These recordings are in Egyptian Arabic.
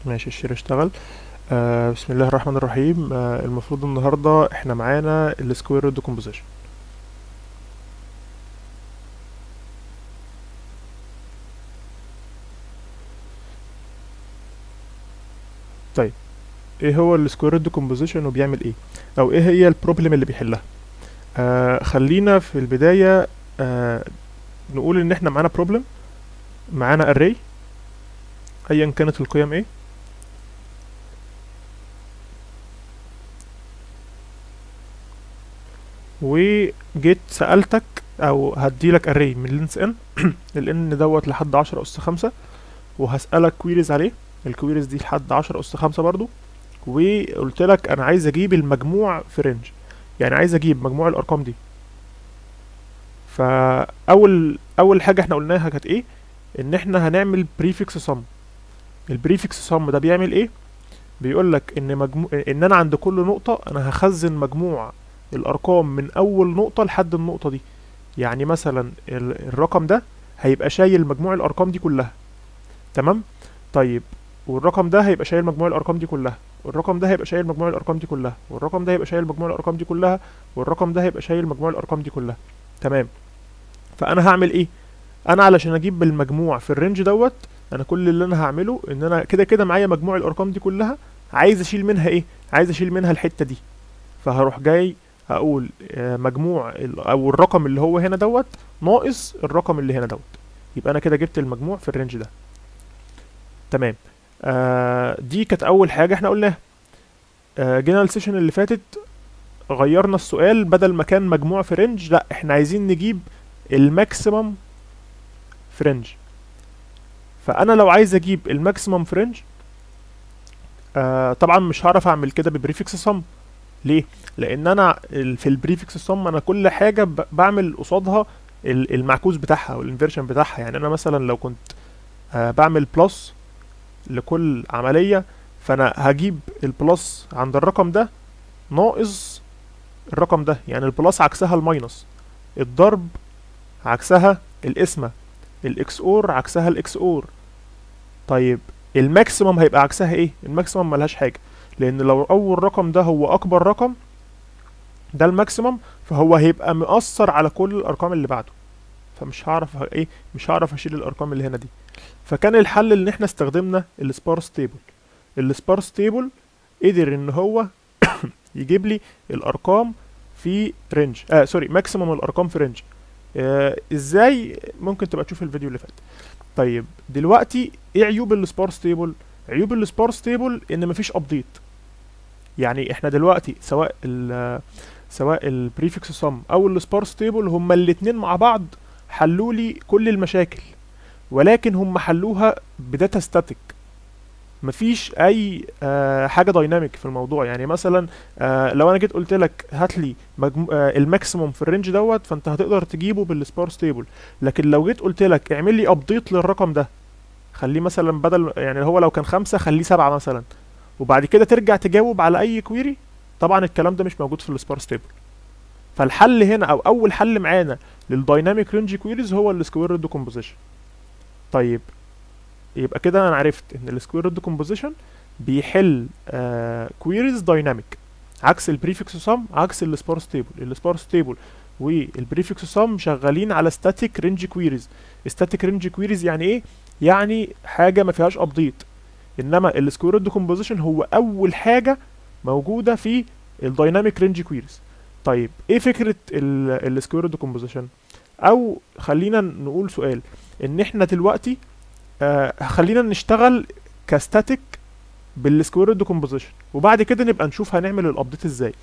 ماشي الشير اشتغل آه بسم الله الرحمن الرحيم آه المفروض النهارده احنا معانا السكوير روت ديكومبوزيشن طيب ايه هو السكوير روت ديكومبوزيشن وبيعمل ايه او ايه هي البروبلم اللي بيحلها آه خلينا في البدايه آه نقول ان احنا معانا بروبلم معانا array ايا كانت القيم ايه وجيت سألتك او هديلك array من لينس ان الان دوت لحد عشرة اس خمسة وهسألك كويريز عليه الكويريز دي لحد عشرة اس خمسة برضو وقلت لك انا عايز اجيب المجموع في رينج يعني عايز اجيب مجموع الارقام دي فاول اول حاجه احنا قلناها كانت ايه ان احنا هنعمل بريفكس سم البريفكس سم ده بيعمل ايه بيقول لك ان مجموع ان انا عند كل نقطه انا هخزن مجموع الارقام من اول نقطه لحد النقطه دي يعني مثلا ال- الرقم ده هيبقى شايل مجموع الارقام دي كلها تمام طيب والرقم ده هيبقى شايل مجموع الارقام دي كلها والرقم ده هيبقى شايل مجموع الارقام دي كلها والرقم ده هيبقى شايل مجموع الارقام دي كلها والرقم ده هيبقى شايل مجموع الارقام دي كلها تمام فانا هعمل ايه انا علشان اجيب المجموع في الرينج دوت انا كل اللي انا هعمله ان انا كده كده معايا مجموع الارقام دي كلها عايز اشيل منها ايه عايز اشيل منها الحته دي فهروح جاي هقول آه، مجموع ال- او الرقم اللي هو هنا دوت ناقص الرقم اللي هنا دوت يبقى انا كده جبت المجموع في الرينج ده تمام آه دي كانت اول حاجه احنا قلناها آه جينا السيشن اللي فاتت غيرنا السؤال بدل ما كان مجموع في رينج لا احنا عايزين نجيب الماكسيمم في رينج فانا لو عايز اجيب الماكسيمم في رينج آه طبعا مش هعرف اعمل كده ببريفكس سم ليه لان انا ال- في البريفكس سم انا كل حاجه ب- بعمل قصادها ال- المعكوس بتاعها او الانفيرشن بتاعها يعني انا مثلا لو كنت آه بعمل بلس لكل عمليه فانا هجيب البلس عند الرقم ده ناقص الرقم ده يعني البلس عكسها الماينس الضرب عكسها القسمة الاكس اور عكسها الاكس اور طيب الماكسيمم هيبقى عكسها ايه الماكسيمم ملهاش حاجة لان لو اول رقم ده هو اكبر رقم ده الماكسيمم فهو هيبقى مؤثر على كل الارقام اللي بعده فمش هعرف ه- ايه مش هعرف اشيل الارقام اللي هنا دي فكان الحل ان احنا استخدمنا السبارس تيبل السبارس تيبل قدر ان هو يجيب لي الارقام في رينج اه سوري ماكسيمم الارقام في رينج آه ازاي ممكن تبقى تشوف الفيديو اللي فات طيب دلوقتي ايه عيوب السبارس تيبل عيوب السبارس تيبل ان مفيش ابديت يعني احنا دلوقتي سواء ال سواء البريفكس سم او السبارس تيبل هما الاتنين مع بعض حلوا لي كل المشاكل ولكن هم حلوها بداتا ستاتيك مفيش اي آه حاجه دايناميك في الموضوع يعني مثلا آه لو انا جيت قلت لك هات لي مجمو... آه الماكسيموم في الرينج دوت فانت هتقدر تجيبه بالسبارس تيبل لكن لو جيت قلت لك اعمل لي ابديت للرقم ده خليه مثلا بدل يعني هو لو كان خمسة خليه سبعة مثلا وبعد كده ترجع تجاوب على اي كويري طبعا الكلام ده مش موجود في السبارس تيبل فالحل هنا او اول حل معانا للدايناميك رينج كويريز هو السكوير روت ديكومبوزيشن طيب يبقى كده انا عرفت ان السكوير روت ديكومبوزيشن بيحل كويريز دايناميك عكس البريفكس سم عكس السبارس تيبل السبارس تيبل والبريفكس سم شغالين على ستاتيك رينج كويريز ستاتيك رينج كويريز يعني ايه يعني حاجه ما فيهاش ابديت انما السكوير روت ديكومبوزيشن هو اول حاجه موجوده في الدايناميك رينج كويريز طيب ايه فكره السكوير روت ديكومبوزيشن او خلينا نقول سؤال ان احنا دلوقتي آه خلينا نشتغل كستاتيك بالسكوير روت ديكومبوزيشن وبعد كده نبقى نشوف هنعمل الابديت ازاي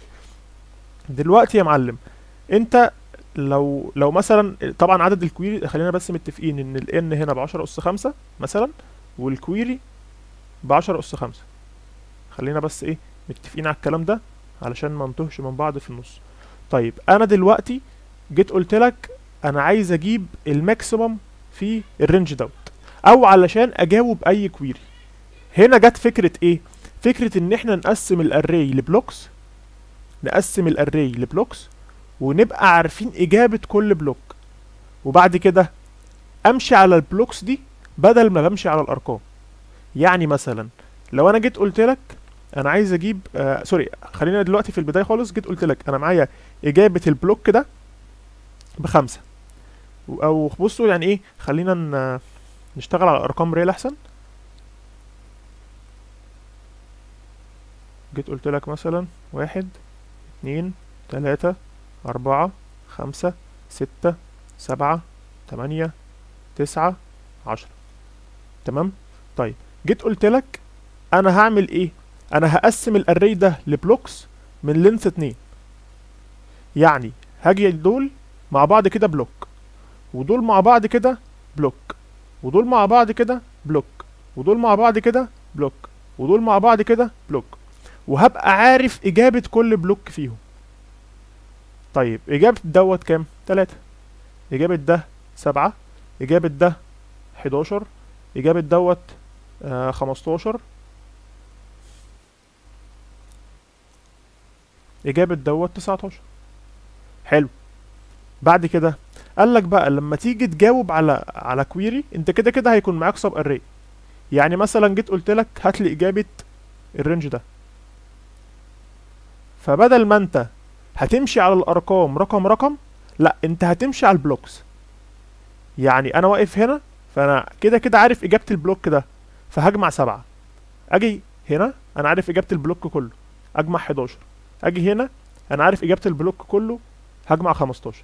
دلوقتي يا معلم انت لو لو مثلا طبعا عدد الكويري خلينا بس متفقين ان الان هنا ب 10 اس 5 مثلا والكويري ب 10 اس 5 خلينا بس ايه متفقين على الكلام ده علشان ما نتوهش من بعض في النص طيب انا دلوقتي جيت قلت لك انا عايز اجيب الماكسيمم في الرينج دوت او علشان اجاوب اي كويري هنا جت فكرة ايه فكرة ان احنا نقسم الاري لبلوكس نقسم الاري لبلوكس ونبقى عارفين اجابة كل بلوك وبعد كده امشي على البلوكس دي بدل ما بمشي على الارقام يعني مثلا لو انا جيت قلت لك انا عايز اجيب آه سوري خلينا دلوقتي في البدايه خالص جيت قلت لك انا معايا اجابه البلوك ده بخمسة او بصوا يعني ايه خلينا ن- نشتغل على ارقام ريال احسن جيت قلت لك مثلا واحد اتنين تلاتة أربعة خمسة ستة سبعة تمانية تسعة عشرة تمام طيب جيت قلت لك انا هعمل ايه انا هقسم الاري ده لبلوكس من لينث اتنين يعني هاجي دول مع بعض كده بلوك ودول مع بعض كده بلوك ودول مع بعض كده بلوك ودول مع بعض كده بلوك ودول مع بعض كده بلوك وهبقى عارف اجابة كل بلوك فيهم طيب اجابة دوت كام تلاتة اجابة ده سبعة اجابة ده حداشر اجابة دوت آه خمستاشر اجابة دوت تسعتاشر حلو بعد كده قال لك بقى لما تيجي تجاوب على على كويري انت كده كده هيكون معاك سب اري يعني مثلا جيت قلت لك هات لي اجابه الرينج ده فبدل ما انت هتمشي على الارقام رقم رقم لا انت هتمشي على البلوكس يعني انا واقف هنا فانا كده كده عارف اجابه البلوك ده فهجمع سبعة اجي هنا انا عارف اجابه البلوك كله اجمع 11 اجي هنا انا عارف اجابه البلوك كله هجمع 15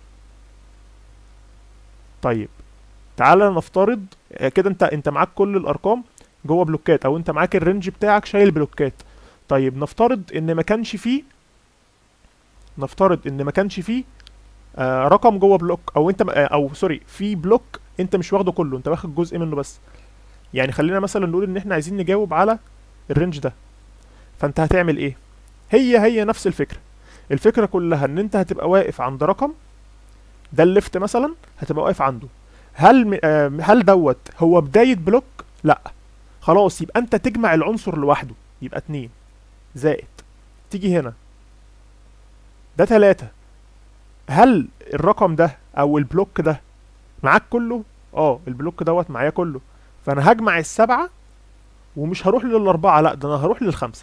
طيب تعالى نفترض آه، كده انت انت معاك كل الارقام جوه بلوكات او انت معاك الرينج بتاعك شايل بلوكات طيب نفترض ان ما كانش فيه نفترض ان ما كانش فيه آه رقم جوه بلوك او انت م- آه او سوري في بلوك انت مش واخده كله انت واخد جزء منه بس يعني خلينا مثلا نقول ان احنا عايزين نجاوب على الرينج ده فانت هتعمل ايه هي هي نفس الفكره الفكره كلها ان انت هتبقى واقف عند رقم ده الليفت مثلا هتبقى واقف عنده هل م- آه، هل دوت هو بدايه بلوك لا خلاص يبقى انت تجمع العنصر لوحده يبقى اتنين زائد تيجي هنا ده تلاتة هل الرقم ده او البلوك ده معاك كله اه البلوك دوت معايا كله فانا هجمع السبعة ومش هروح للاربعة لا ده انا هروح للخمسة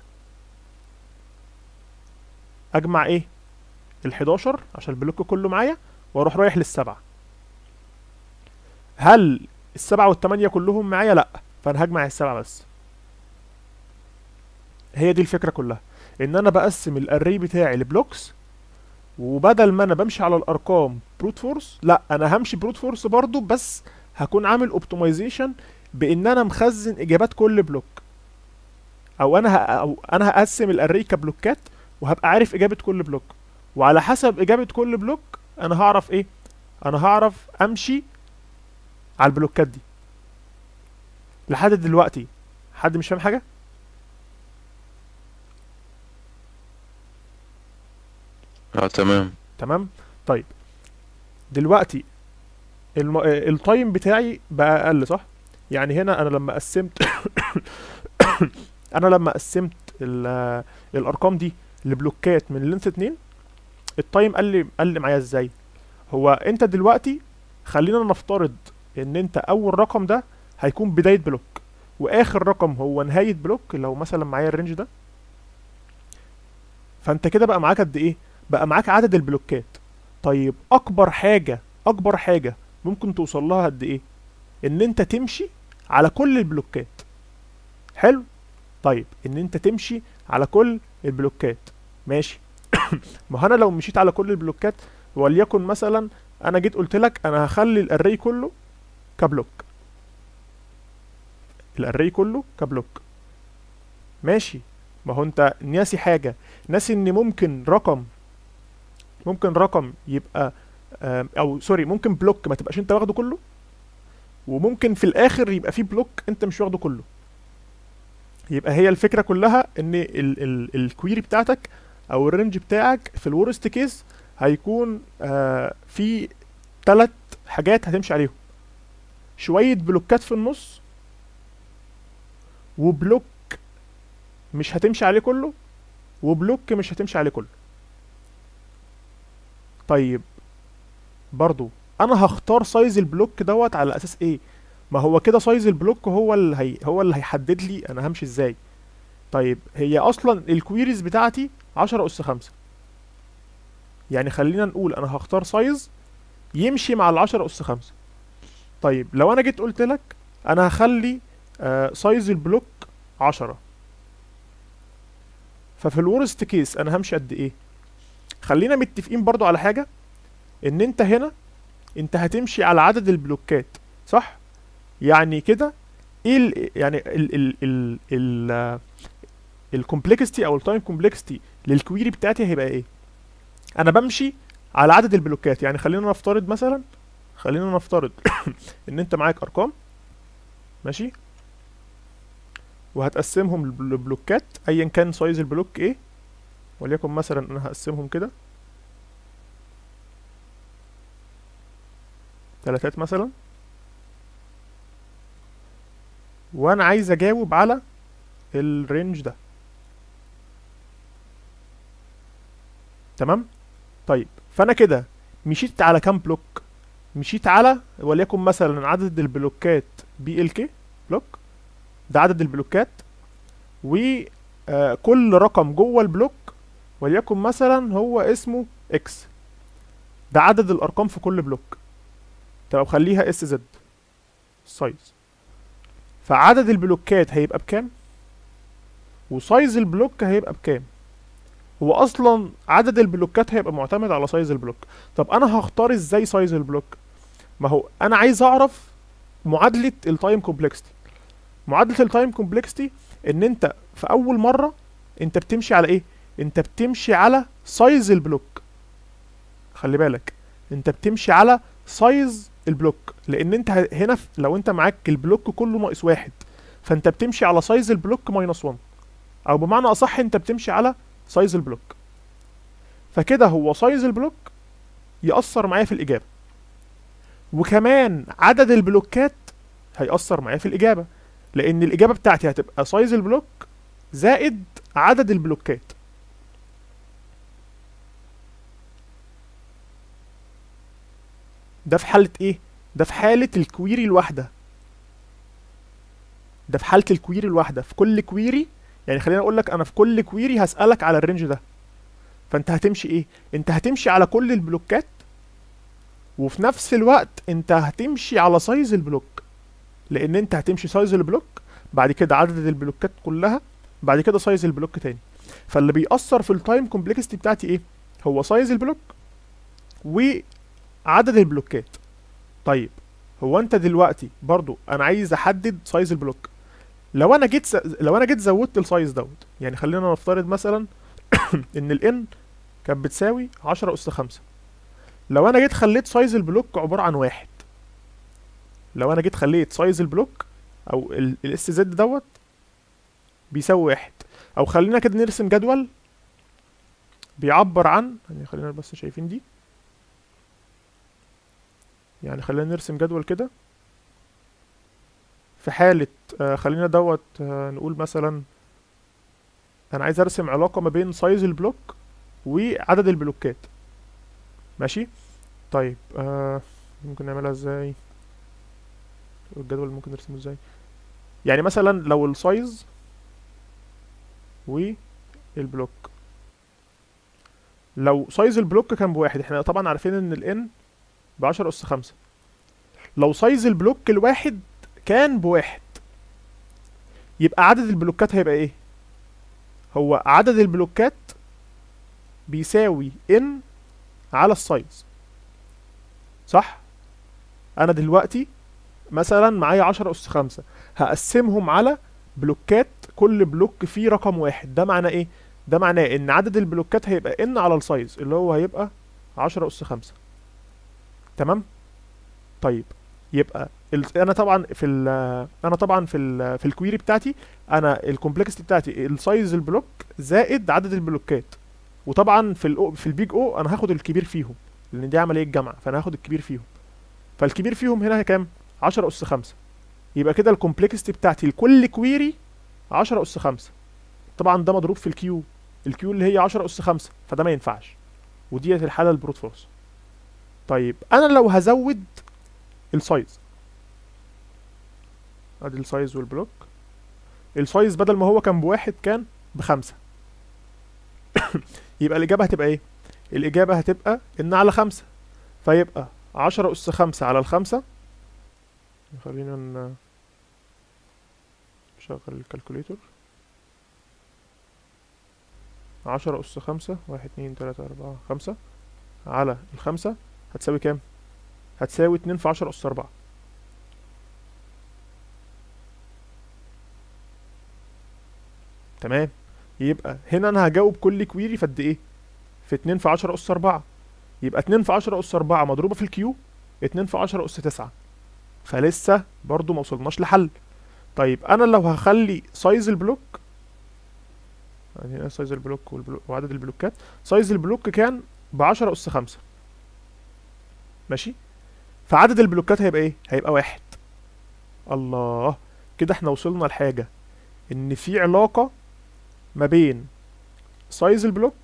اجمع ايه الحداشر عشان البلوك كله معايا واروح رايح للسبعة هل السبعة والتمانية كلهم معايا لا فانا هجمع السبعة بس هي دي الفكرة كلها ان انا بقسم الاري بتاعي لبلوكس وبدل ما انا بمشي على الارقام بروت فورس لا انا همشي بروت فورس برضو بس هكون عامل اوبتمايزيشن بان انا مخزن اجابات كل بلوك او انا ه... او انا هقسم الاري كبلوكات وهبقى عارف اجابة كل بلوك وعلى حسب اجابة كل بلوك انا هعرف ايه انا هعرف امشي على البلوكات دي لحد دلوقتي حد مش فاهم حاجة اه تمام تمام طيب دلوقتي الم... آه، التايم بتاعي بقى اقل صح يعني هنا انا لما قسمت انا لما قسمت ال... آه، الارقام دي لبلوكات من لينث 2 التايم قل لي قل معايا ازاي هو انت دلوقتي خلينا نفترض ان انت اول رقم ده هيكون بداية بلوك واخر رقم هو نهاية بلوك لو مثلا معايا الرينج ده فانت كده بقى معاك قد ايه بقى معاك عدد البلوكات طيب اكبر حاجة اكبر حاجة ممكن توصل لها قد ايه ان انت تمشي على كل البلوكات حلو طيب ان انت تمشي على كل البلوكات ماشي ما هو انا لو مشيت على كل البلوكات وليكن مثلا انا جيت قلت لك انا هخلي الاري كله كبلوك الاري كله كبلوك ماشي ما هو انت ناسي حاجة ناسي ان ممكن رقم ممكن رقم يبقى آم، او سوري ممكن بلوك ما تبقاش انت واخده كله وممكن في الاخر يبقى في بلوك انت مش واخده كله يبقى هي الفكرة كلها ان ال ال الكويري بتاعتك او الرينج بتاعك في الورست كيس هيكون آه في ثلاث حاجات هتمشي عليهم شوية بلوكات في النص وبلوك مش هتمشي عليه كله وبلوك مش هتمشي عليه كله طيب برضو انا هختار سايز البلوك دوت على اساس ايه ما هو كده سايز البلوك هو اللي هي هو اللي هيحدد لي انا همشي ازاي طيب هي اصلا الكويريز بتاعتي 10 اس 5 يعني خلينا نقول انا هختار سايز يمشي مع ال 10 اس 5 طيب لو انا جيت قلت لك انا هخلي آه سايز البلوك 10 ففي الورست كيس انا همشي قد ايه خلينا متفقين برضو على حاجه ان انت هنا انت هتمشي على عدد البلوكات صح يعني كده ايه ال يعني ال ال ال ال الكومبلكستي او التايم كومبلكستي للكويري بتاعتي هيبقى ايه انا بمشي على عدد البلوكات يعني خلينا نفترض مثلا خلينا نفترض ان انت معاك ارقام ماشي وهتقسمهم لبلوكات ايا كان سايز البلوك ايه وليكن مثلا انا هقسمهم كده تلاتات مثلا وانا عايز اجاوب على الرينج ده تمام طيب فانا كده مشيت على كام بلوك مشيت على وليكن مثلا عدد البلوكات بي ال كي بلوك ده عدد البلوكات وكل رقم جوه البلوك وليكن مثلا هو اسمه اكس ده عدد الارقام في كل بلوك طب خليها اس زد سايز فعدد البلوكات هيبقى بكام وسايز البلوك هيبقى بكام هو اصلا عدد البلوكات هيبقى معتمد على سايز البلوك طب انا هختار ازاي سايز البلوك ما هو انا عايز اعرف معادله التايم كومبلكسيتي معادله التايم كومبلكسيتي ان انت في اول مره انت بتمشي على ايه انت بتمشي على سايز البلوك خلي بالك انت بتمشي على سايز البلوك لان انت هنا لو انت معاك البلوك كله ناقص واحد فانت بتمشي على سايز البلوك ماينس 1 او بمعنى اصح انت بتمشي على سايز البلوك فكده هو سايز البلوك يأثر معايا في الإجابة وكمان عدد البلوكات هيأثر معايا في الإجابة لأن الإجابة بتاعتي هتبقى سايز البلوك زائد عدد البلوكات ده في حالة إيه؟ ده في حالة الكويري الواحدة ده في حالة الكويري الواحدة في كل كويري يعني خليني اقول لك انا في كل كويري هسألك على الرينج ده فانت هتمشي ايه انت هتمشي على كل البلوكات وفي نفس الوقت انت هتمشي على سايز البلوك لان انت هتمشي سايز البلوك بعد كده عدد البلوكات كلها بعد كده سايز البلوك تاني فاللي بيأثر في التايم كومبلكسيتي بتاعتي ايه هو سايز البلوك وعدد البلوكات طيب هو انت دلوقتي برضو انا عايز احدد سايز البلوك لو انا جيت س... لو انا جيت زودت السايز دوت يعني خلينا نفترض مثلا ان الان كانت بتساوي 10 اس 5 لو انا جيت خليت سايز البلوك عباره عن واحد لو انا جيت خليت سايز البلوك او الاس زد دوت بيساوي واحد او خلينا كده نرسم جدول بيعبر عن يعني خلينا بس شايفين دي يعني خلينا نرسم جدول كده في حالة آه خلينا دوت آه نقول مثلا انا عايز ارسم علاقة ما بين سايز البلوك وعدد البلوكات ماشي طيب آه ممكن نعملها ازاي الجدول ممكن نرسمه ازاي يعني مثلا لو السايز والبلوك لو سايز البلوك كان بواحد احنا طبعا عارفين ان الان بعشرة اس خمسة لو سايز البلوك الواحد كان بواحد يبقى عدد البلوكات هيبقى ايه هو عدد البلوكات بيساوي ان على السايز صح انا دلوقتي مثلا معايا عشرة اس خمسة هقسمهم على بلوكات كل بلوك فيه رقم واحد ده معناه ايه ده معناه ان عدد البلوكات هيبقى ان على السايز اللي هو هيبقى عشرة اس خمسة تمام طيب يبقى ال... انا طبعا في ال... انا طبعا في ال... في الكويري بتاعتي انا الكومبلكسيتي بتاعتي السايز البلوك زائد عدد البلوكات وطبعا في ال... في البيج او انا هاخد الكبير فيهم لان دي عمليه جمع فانا هاخد الكبير فيهم فالكبير فيهم هنا كام 10 اس 5 يبقى كده الكومبلكسيتي بتاعتي لكل كويري 10 اس 5 طبعا ده مضروب في الكيو الكيو اللي هي 10 اس 5 فده ما ينفعش وديت الحاله البروت فورس طيب انا لو هزود السايز ادي السايز والبلوك السايز بدل ما هو كان بواحد كان بخمسة يبقى الإجابة هتبقى إيه؟ الإجابة هتبقى إن على خمسة فيبقى عشرة أس خمسة على الخمسة خلينا ن- نشغل الكالكوليتور عشرة أس خمسة واحد اتنين تلاتة أربعة خمسة على الخمسة هتساوي كام؟ هتساوي اتنين في عشرة أس أربعة تمام يبقى هنا أنا هجاوب كل كويري في قد إيه؟ في اتنين في عشرة أس أربعة يبقى اتنين في عشرة أس أربعة مضروبة في الكيو اتنين في عشرة أس تسعة فلسه برضو موصلناش لحل طيب أنا لو هخلي سايز البلوك يعني هنا سايز البلوك والبلوك وعدد البلوكات سايز البلوك كان بعشرة أس خمسة ماشي فعدد البلوكات هيبقى ايه هيبقى واحد الله كده احنا وصلنا لحاجة ان في علاقة ما بين سايز البلوك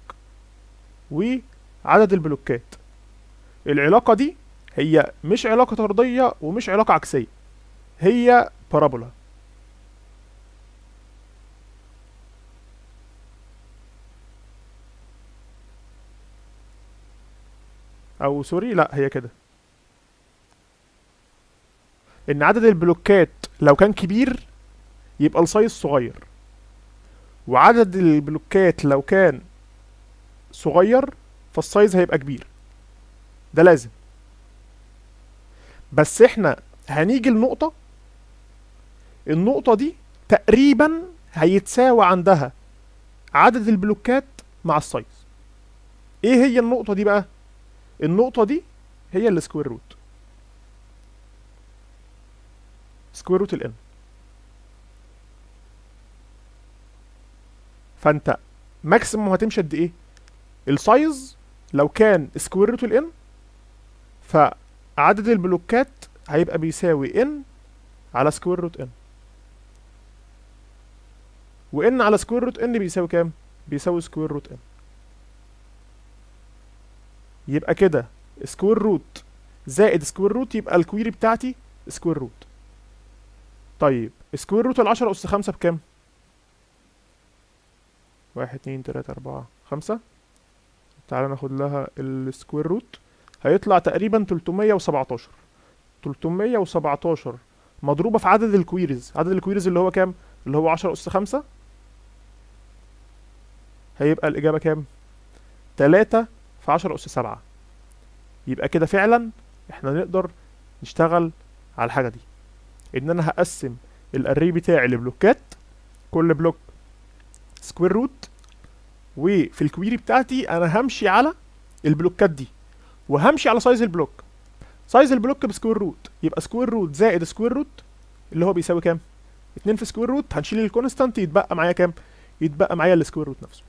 وعدد البلوكات العلاقة دي هي مش علاقة طردية ومش علاقة عكسية هي بارابولا او سوري لا هي كده ان عدد البلوكات لو كان كبير يبقى السايز صغير وعدد البلوكات لو كان صغير فالسايز هيبقى كبير ده لازم بس احنا هنيجي لنقطة النقطة دي تقريبا هيتساوى عندها عدد البلوكات مع السايز ايه هي النقطة دي بقى النقطة دي هي السكوير روت سكوير روت الان فانت ماكسيموم هتمشي قد ايه السايز لو كان سكوير روت الان فعدد البلوكات هيبقى بيساوي ان على سكوير روت ان وان على سكوير روت ان بيساوي كام بيساوي سكوير روت ان يبقى كده سكوير روت زائد سكوير روت يبقى الكويري بتاعتي سكوير روت طيب سكوير روت العشرة أس خمسة بكام؟ واحد اتنين تلاتة أربعة خمسة تعالى ناخد لها السكوير روت هيطلع تقريبا تلتمية وسبعتاشر تلتمية وسبعتاشر مضروبة في عدد الكويريز عدد الكويريز اللي هو كام؟ اللي هو عشرة أس خمسة هيبقى الإجابة كام؟ تلاتة في عشرة أس سبعة يبقى كده فعلا احنا نقدر نشتغل على الحاجة دي ان انا هقسم الاري بتاعي لبلوكات كل بلوك سكوير روت وفي الكويري بتاعتي انا همشي على البلوكات دي وهمشي على سايز البلوك سايز البلوك بسكوير روت يبقى سكوير روت زائد سكوير روت اللي هو بيساوي كام اتنين في سكوير روت هنشيل الكونستانت يتبقى معايا كام يتبقى معايا السكوير روت نفسه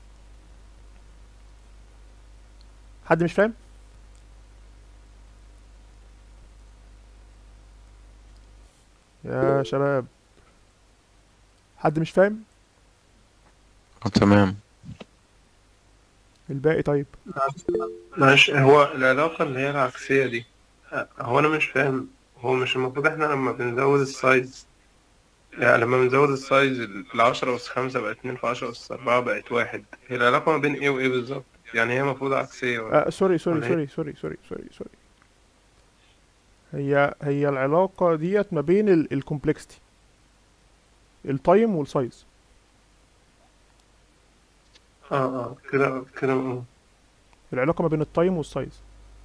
حد مش فاهم يا شباب حد مش فاهم آه، تمام الباقي طيب معلش هو العلاقة اللي هي العكسية دي أه، هو أنا مش فاهم هو مش المفروض إحنا لما بنزود السايز يعني لما بنزود السايز العشرة أس خمسة بقت اتنين في عشرة أس أربعة بقت واحد هي العلاقة ما بين إيه وإيه بالظبط؟ يعني هي المفروض عكسية ولا آه سوري سوري ولا إيه؟ سوري سوري سوري سوري سوري هي هي العلاقة ديت ما بين الكومبلكسيتي التايم والسايز اه اه كده كده اه العلاقة ما بين التايم والسايز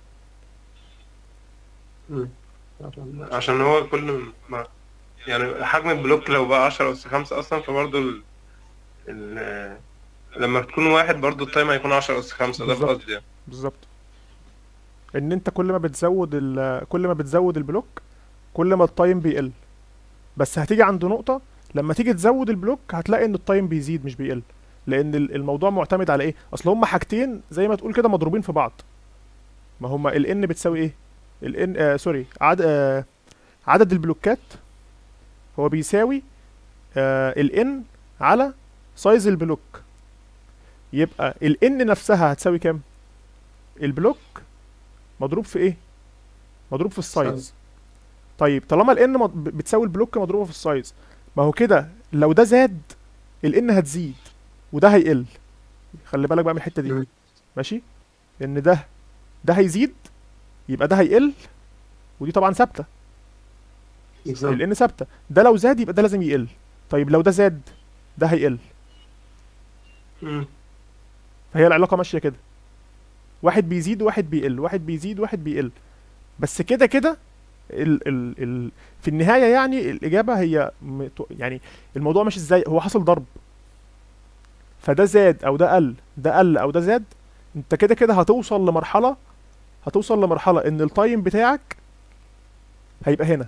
مم. عشان هو كل ما يعني حجم البلوك لو بقى عشرة أس خمسة أصلا فبرضه ال... ال... لما بتكون واحد برضه التايم هيكون عشرة أس خمسة ده بالظبط. بقصدي يعني بالظبط ان انت كل ما بتزود ال كل ما بتزود البلوك كل ما التايم بيقل بس هتيجي عند نقطة لما تيجي تزود البلوك هتلاقي ان التايم بيزيد مش بيقل لان ال- الموضوع معتمد على ايه اصل هما حاجتين زي ما تقول كده مضروبين في بعض ما هما ال n بتساوي ايه ال n آه سوري عد آه عدد البلوكات هو بيساوي آه ال n على سايز البلوك يبقى ال n نفسها هتساوي كام البلوك مضروب في ايه مضروب في السايز طيب طالما ال n مض- بتساوي البلوك مضروبه في السايز ما هو كده لو ده زاد الان هتزيد وده هيقل خلي بالك بقى من الحته دي مم. ماشي ان ده ده هيزيد يبقى ده هيقل ودي طبعا ثابته بالظبط الان ثابته ده لو زاد يبقى ده لازم يقل طيب لو ده زاد ده هيقل مم. فهي العلاقه ماشيه كده واحد بيزيد وواحد بيقل واحد بيزيد وواحد بيقل بس كده كده ال ال ال في النهايه يعني الاجابه هي م- يعني الموضوع مش ازاي هو حصل ضرب فده زاد او ده قل ده قل او ده زاد انت كده كده هتوصل لمرحله هتوصل لمرحله ان التايم بتاعك هيبقى هنا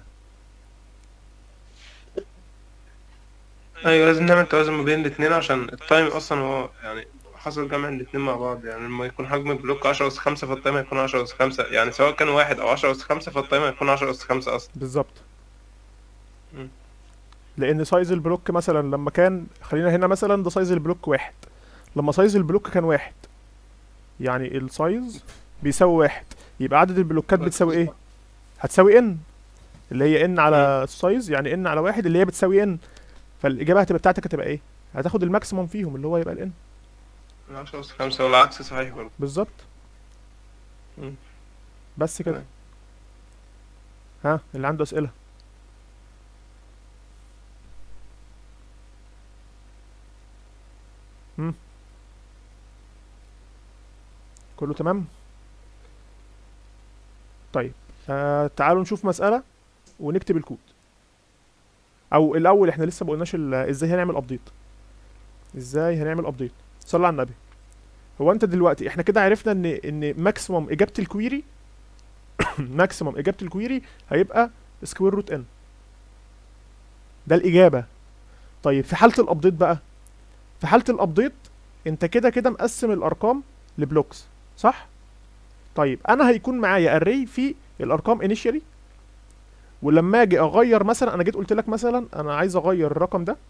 ايوه لازم نعمل توازن ما بين الاثنين عشان التايم اصلا هو يعني حصل جمع الاثنين مع بعض يعني لما يكون حجم البلوك 10 اس 5 فالتايم هيكون 10 اس 5 يعني سواء كان واحد او 10 اس 5 فالتايم هيكون 10 اس 5 اصلا بالظبط مم. لان سايز البلوك مثلا لما كان خلينا هنا مثلا ده سايز البلوك واحد لما سايز البلوك كان واحد يعني السايز بيساوي واحد يبقى عدد البلوكات بتساوي ايه هتساوي ان اللي هي ان على السايز يعني ان على واحد اللي هي بتساوي ان فالاجابه هتبقى بتاعتك هتبقى ايه هتاخد الماكسيموم فيهم اللي هو يبقى الان 10 اس 5 والعكس صحيح برضه بالظبط مم. بس كده تمام. ها اللي عنده اسئله هم كله تمام طيب آه تعالوا نشوف مسألة ونكتب الكود او الاول احنا لسه ما قلناش ال- ازاي هنعمل ابديت ازاي هنعمل ابديت صلى على النبي هو انت دلوقتي احنا كده عرفنا ان ان ماكسيموم اجابه الكويري ماكسيموم اجابه الكويري هيبقى سكوير روت ان ده الاجابه طيب في حاله الابديت بقى في حاله الابديت انت كده كده مقسم الارقام لبلوكس صح طيب انا هيكون معايا اري في الارقام انيشالي ولما اجي اغير مثلا انا جيت قلت لك مثلا انا عايز اغير الرقم ده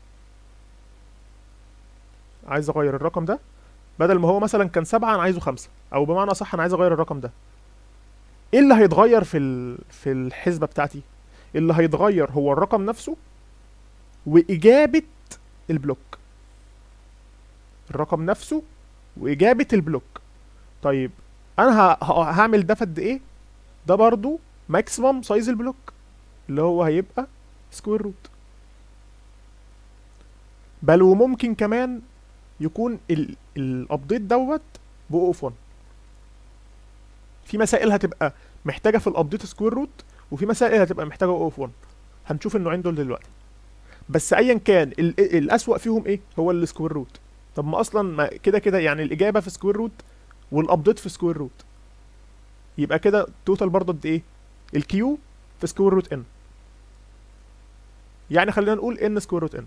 عايز اغير الرقم ده بدل ما هو مثلا كان سبعة انا عايزه خمسة او بمعنى صح انا عايز اغير الرقم ده ايه اللي هيتغير في ال... في الحسبة بتاعتي اللي هيتغير هو الرقم نفسه واجابة البلوك الرقم نفسه واجابة البلوك طيب انا ه... ه- هعمل ده في قد ايه ده برضو ماكسيمم سايز البلوك اللي هو هيبقى سكوير روت بل وممكن كمان يكون ال- الابديت دوت بو اوف 1 في مسائل هتبقى محتاجه في الابديت سكوير روت وفي مسائل هتبقى محتاجه او اوف 1 هنشوف النوعين دول دلوقتي بس ايا كان ال- ال- الاسوأ فيهم ايه هو السكوير روت طب ما اصلا ما كده كده يعني الاجابه في سكوير روت والابديت في سكوير روت يبقى كده توتال برضه قد ايه الكيو في سكوير روت ان يعني خلينا نقول ان سكوير روت ان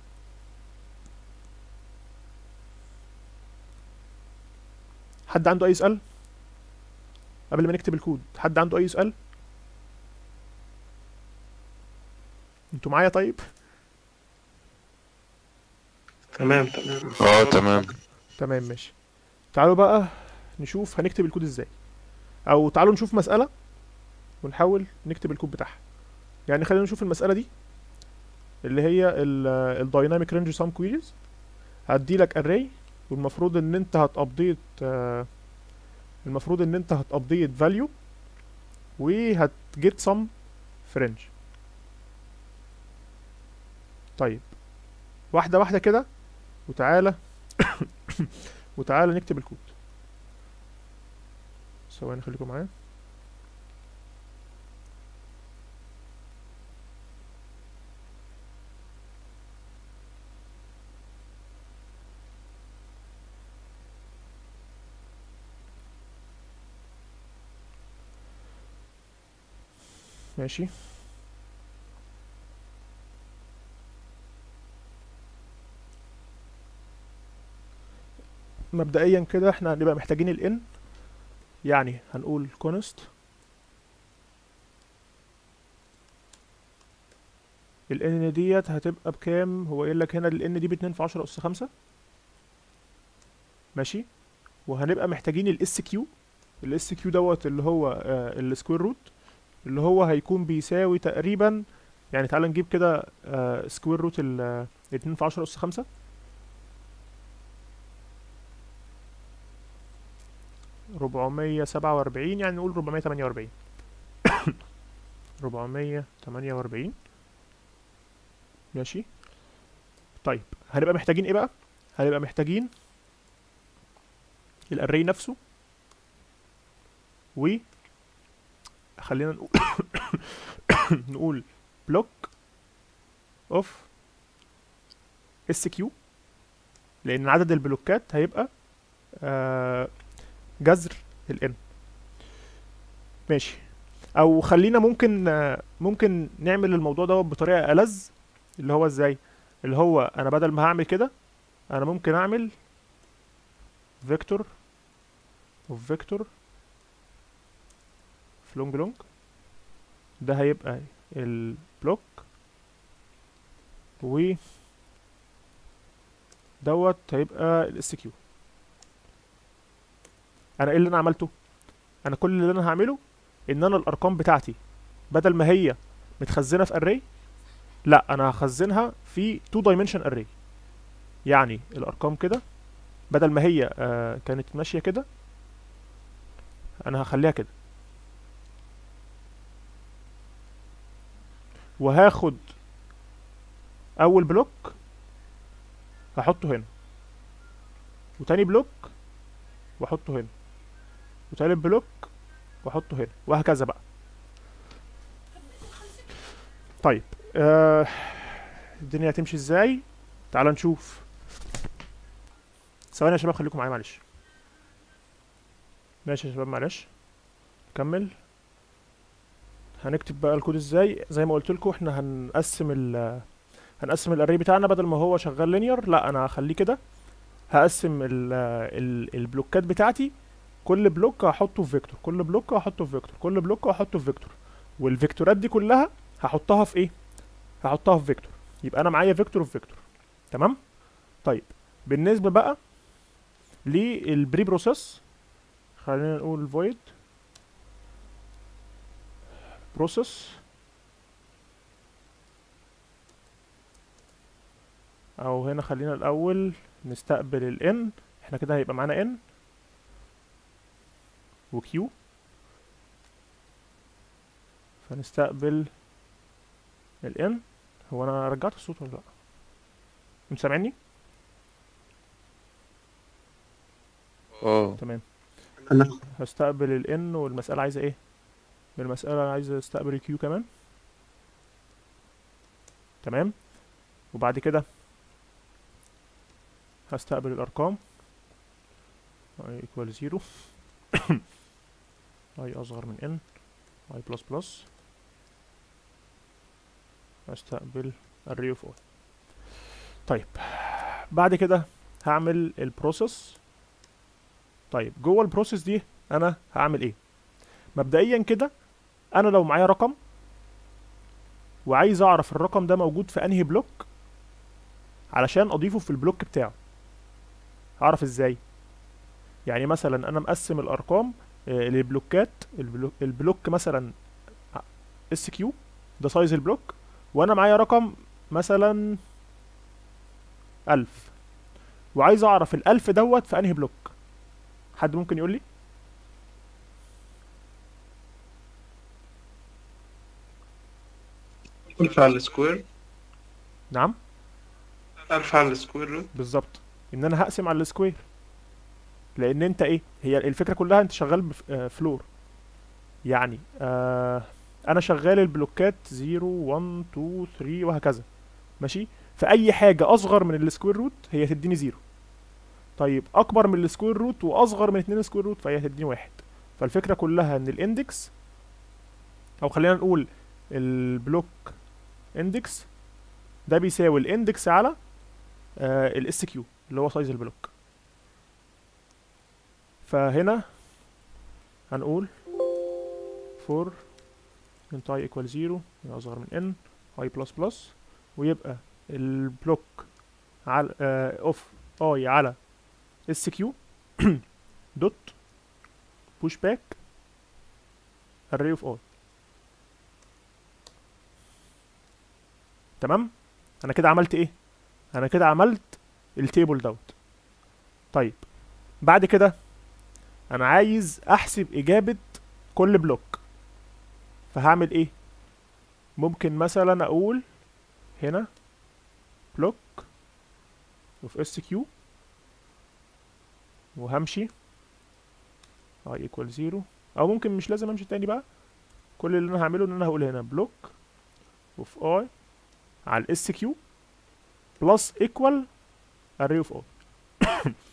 حد عنده اي سؤال قبل ما نكتب الكود حد عنده اي سؤال انتوا معايا طيب تمام تمام اه تمام تمام ماشي تعالوا بقى نشوف هنكتب الكود ازاي او تعالوا نشوف مسألة ونحاول نكتب الكود بتاعها يعني خلينا نشوف المسألة دي اللي هي الدايناميك رينج سام كويريز هدي لك array والمفروض ان انت هتابديت آه، المفروض ان انت هتابديت value وهتجيت سم فرنج طيب واحدة واحدة كده وتعالى وتعالى نكتب الكود ثواني خليكم معايا ماشي مبدئيا كده احنا هنبقى محتاجين ال n يعني هنقول const ال n ديت هتبقى بكام هو قايل لك هنا ال n دي باتنين في عشرة أس خمسة ماشي وهنبقى محتاجين ال sq ال sq دوت اللي هو السكوير روت اللي هو هيكون بيساوي تقريبا يعني تعال نجيب كده سكوير روت ال 2 في 10 اس 5 447 يعني نقول 448 448 ماشي طيب هنبقى محتاجين ايه بقى هنبقى محتاجين الاري نفسه و خلينا نقول نقول بلوك اوف اس كيو لان عدد البلوكات هيبقى آه جذر الان ماشي او خلينا ممكن آه ممكن نعمل الموضوع دوت بطريقه ألذ اللي هو ازاي اللي هو انا بدل ما هعمل كده انا ممكن اعمل فيكتور اوف فيكتور فلونج لونج ده هيبقى البلوك و دوت هيبقى الاس كيو انا ايه اللي انا عملته انا كل اللي انا هعمله ان انا الارقام بتاعتي بدل ما هي متخزنه في اري لا انا هخزنها في 2 دايمنشن اري يعني الارقام كده بدل ما هي آه كانت ماشيه كده انا هخليها كده وهاخد اول بلوك هحطه هنا وتاني بلوك واحطه هنا وتالت بلوك واحطه هنا وهكذا بقى طيب آه الدنيا هتمشي ازاي تعال نشوف ثواني يا شباب خليكم معايا معلش ماشي يا شباب معلش نكمل هنكتب بقى الكود ازاي زي ما قلت لكم احنا هنقسم ال هنقسم الاري بتاعنا بدل ما هو شغال لينير لا انا هخليه كده هقسم ال ال البلوكات بتاعتي كل بلوك هحطه في فيكتور كل بلوك هحطه في فيكتور كل بلوك هحطه في فيكتور والفيكتورات دي كلها هحطها في ايه هحطها في فيكتور يبقى انا معايا فيكتور في فيكتور تمام طيب بالنسبه بقى للبري بروسيس خلينا نقول void process او هنا خلينا الاول نستقبل ال n احنا كده هيبقى معانا n و q فنستقبل ال n هو انا رجعت الصوت ولا لا انت سامعني اه تمام انا هستقبل ال n والمسألة عايزة ايه بالمسألة عايزة استقبل ال q كمان تمام وبعد كده هستقبل الأرقام i equal 0 i أصغر من n i plus plus هستقبل array of all طيب بعد كده هعمل البروسيس طيب جوه البروسيس دي انا هعمل ايه مبدئيا كده انا لو معايا رقم وعايز اعرف الرقم ده موجود في انهي بلوك علشان اضيفه في البلوك بتاعه هعرف ازاي يعني مثلا انا مقسم الارقام آه، لبلوكات البلوك, البلوك مثلا اس كيو ده سايز البلوك وانا معايا رقم مثلا ألف وعايز اعرف الألف دوت في انهي بلوك حد ممكن يقول لي ألف على السكوير نعم ألف على السكوير روت بالظبط ان انا هقسم على السكوير لان انت ايه هي الفكره كلها انت شغال بفلور يعني آه انا شغال البلوكات 0 1 2 3 وهكذا ماشي فاي حاجه اصغر من السكوير روت هي تديني 0 طيب اكبر من السكوير روت واصغر من 2 سكوير روت فهي هتديني واحد فالفكره كلها ان الاندكس او خلينا نقول البلوك اندكس ده بيساوي الاندكس على الاس كيو اللي هو سايز البلوك فهنا هنقول for int i equal 0 يعني اصغر من n i plus plus ويبقى البلوك على اوف i على اس كيو دوت push back array of i تمام انا كده عملت ايه انا كده عملت التيبل دوت طيب بعد كده انا عايز احسب اجابة كل بلوك فهعمل ايه ممكن مثلا اقول هنا بلوك وفي اس كيو وهمشي i equal 0 او ممكن مش لازم امشي تاني بقى كل اللي انا هعمله ان انا هقول هنا بلوك اوف i على الاس كيو بلس ايكوال array of i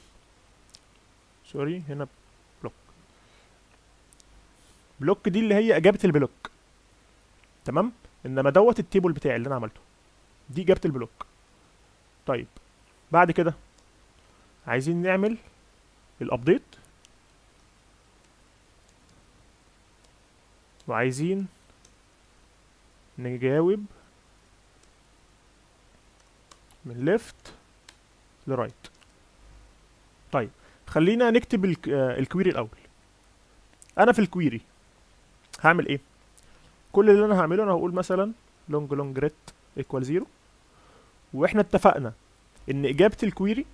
سوري هنا بلوك بلوك دي اللي هي اجابه البلوك تمام انما دوت التيبل بتاعي اللي انا عملته دي اجابه البلوك طيب بعد كده عايزين نعمل الابديت وعايزين نجاوب من ليفت لرايت طيب خلينا نكتب الك- آه، الكويري الاول انا في الكويري هعمل ايه كل اللي انا هعمله انا هقول مثلا لونج لونج ريت ايكوال زيرو واحنا اتفقنا ان اجابه الكويري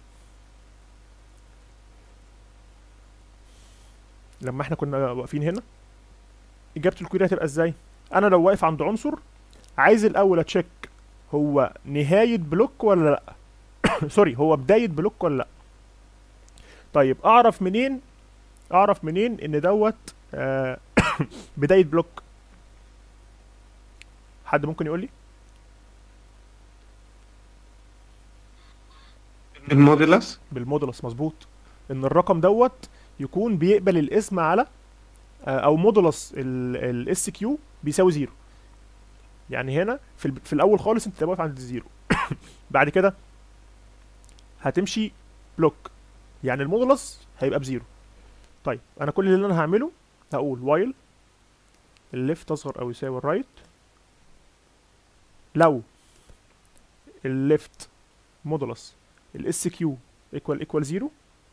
لما احنا كنا واقفين هنا اجابه الكويري هتبقى ازاي انا لو واقف عند عنصر عايز الاول اتشيك هو نهايه بلوك ولا لا سوري هو بدايه بلوك ولا لا طيب اعرف منين اعرف منين ان دوت آه بدايه بلوك حد ممكن يقول لي الموديلس بالمودولس مظبوط ان الرقم دوت يكون بيقبل الاسم على آه، او مودولس الاس كيو بيساوي زيرو يعني هنا في, ال- في الاول خالص انت واقف عند الزيرو بعد كده هتمشي بلوك يعني المودولس هيبقى بزيرو طيب انا كل اللي انا هعمله هقول وايل الليفت اصغر او يساوي الرايت لو الليفت مودولس الاس كيو ايكوال ايكوال زيرو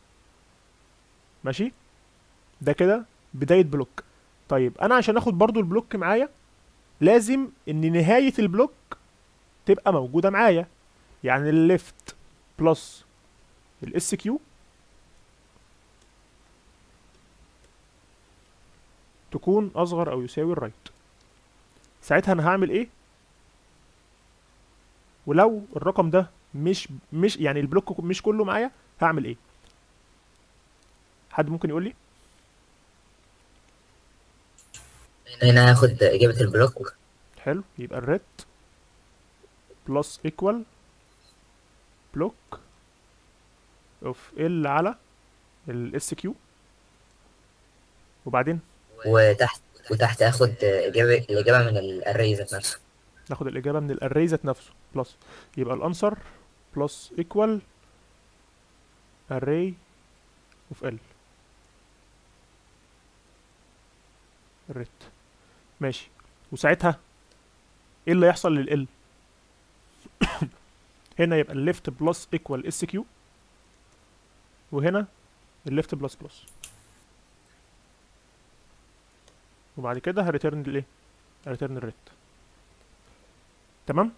ماشي ده كده بداية بلوك طيب انا عشان اخد برضو البلوك معايا لازم ان نهاية البلوك تبقى موجودة معايا يعني الليفت بلس الاس كيو تكون اصغر او يساوي الرايت ساعتها انا هعمل ايه ولو الرقم ده مش مش يعني البلوك مش كله معايا هعمل ايه حد ممكن يقول لي هنا هاخد إجابة البلوك حلو يبقى الريت بلس ايكوال بلوك اوف ال على الاس كيو وبعدين وتحت وتحت هاخد إجابة الإجابة من الأري ذات نفسه ناخد الاجابه من الاري ذات نفسه بلس يبقى الانسر بلس ايكوال array اوف ال الريت ماشي وساعتها ايه اللي يحصل لل هنا يبقى الليفت بلس ايكوال اس كيو وهنا الليفت بلس بلس وبعد كده هريتيرن الايه هريتيرن الريت تمام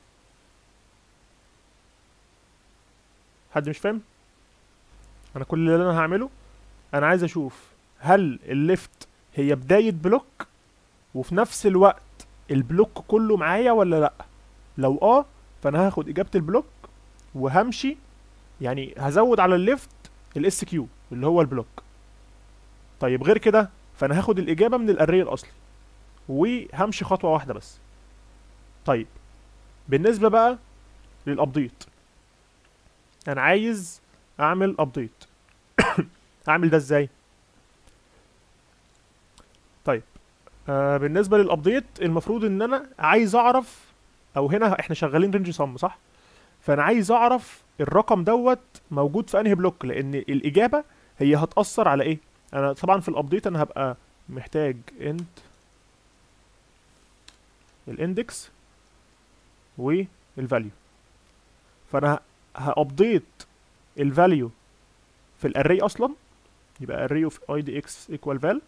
حد مش فاهم انا كل اللي انا هعمله انا عايز اشوف هل الليفت هي بداية بلوك وفي نفس الوقت البلوك كله معايا ولا لا لو اه فانا هاخد اجابة البلوك وهمشي يعني هزود على الليفت الاس كيو اللي هو البلوك طيب غير كده فانا هاخد الاجابة من الاري الاصلي وهمشي خطوة واحدة بس طيب بالنسبة بقى للابديت انا عايز اعمل ابديت اعمل ده ازاي طيب آه بالنسبة للابديت المفروض ان انا عايز اعرف او هنا احنا شغالين رينج صم صح فانا عايز اعرف الرقم دوت موجود في انهي بلوك لان الاجابة هي هتأثر على ايه انا طبعا في الابديت انا هبقى محتاج انت الاندكس والفاليو فانا هابديت الفاليو في الاري اصلا يبقى array of idx equal val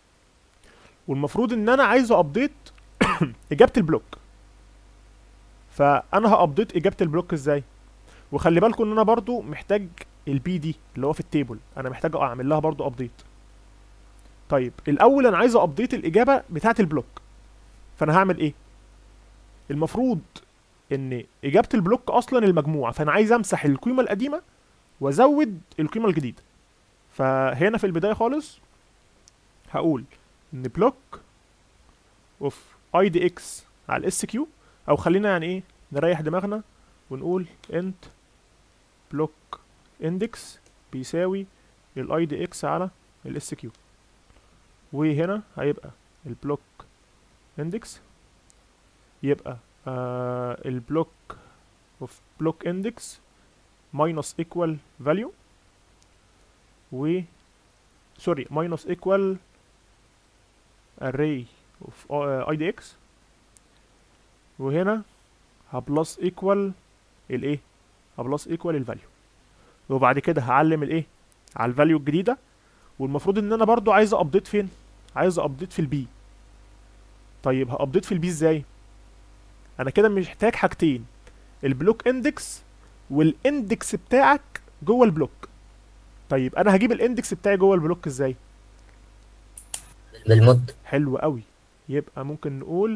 والمفروض ان انا عايزه ابديت اجابه البلوك فانا هابديت اجابه البلوك ازاي وخلي بالكم ان انا برضو محتاج البي دي اللي هو في التيبل انا محتاج اعمل لها برضو ابديت طيب الاول انا عايز ابديت الاجابه بتاعه البلوك فانا هعمل ايه المفروض ان اجابه البلوك اصلا المجموعه فانا عايز امسح القيمه القديمه وازود القيمه الجديده فهنا في البدايه خالص هقول ان بلوك اوف اي دي اكس على الاس كيو او خلينا يعني ايه نريح دماغنا ونقول انت بلوك اندكس بيساوي الاي دي اكس على الاس كيو وهنا هيبقى البلوك اندكس يبقى آه البلوك اوف بلوك اندكس ماينس ايكوال فاليو و سوري ماينس ايكوال array of اي دي اكس وهنا هبلس ايكوال الايه هبلس ايكوال الفاليو وبعد كده هعلم الايه على الفاليو الجديده والمفروض ان انا برضو عايز ابديت فين عايز ابديت في البي طيب هابديت في البي ازاي انا كده محتاج حاجتين البلوك اندكس والاندكس بتاعك جوه البلوك طيب انا هجيب الاندكس بتاعي جوه البلوك ازاي بالمود حلو قوي يبقى ممكن نقول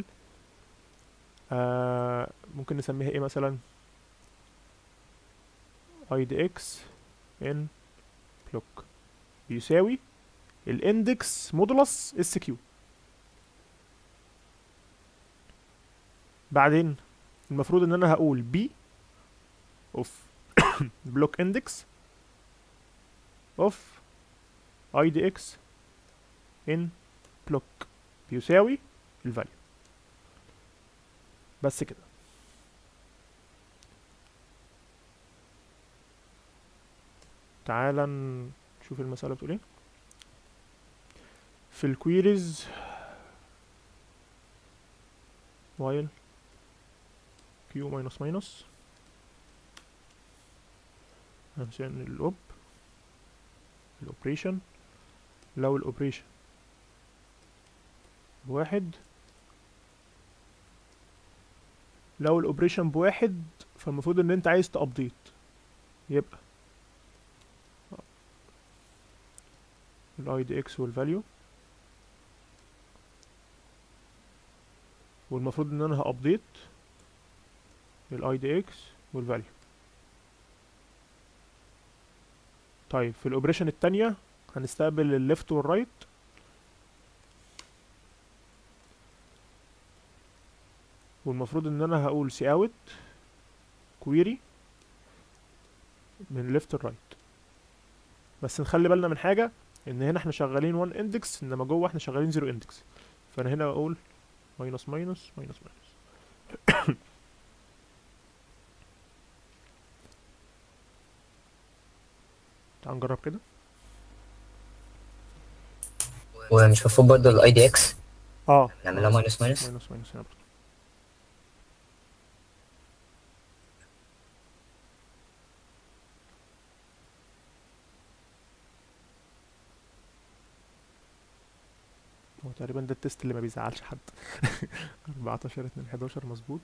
آه ممكن نسميها ايه مثلا idx in block بيساوي الاندكس مودولس اس كيو بعدين المفروض ان انا هقول b of block index of idx in block بيساوي الفاليو بس كده تعالى نشوف المسألة بتقول ايه في الكويريز while q minus minus عشان الاوب الاوبريشن لو الاوبريشن بواحد لو الاوبريشن بواحد فالمفروض ان انت عايز تابديت يبقى الاي دي اكس والفاليو والمفروض ان انا هابديت الاي دي اكس والفاليو طيب في الاوبريشن التانية هنستقبل الليفت والرايت والمفروض ان انا هقول سي اوت كويري من ليفت لرايت بس نخلي بالنا من حاجه ان هنا احنا شغالين 1 اندكس انما جوه احنا شغالين 0 اندكس فانا هنا اقول ماينس ماينس ماينس ماينس تعال نجرب كده ومش المفروض برضه الاي دي اكس اه نعملها ماينس ماينس ماينس ماينس هنا برضه هو تقريبا ده التست اللي ما بيزعلش حد 14 2 11 مظبوط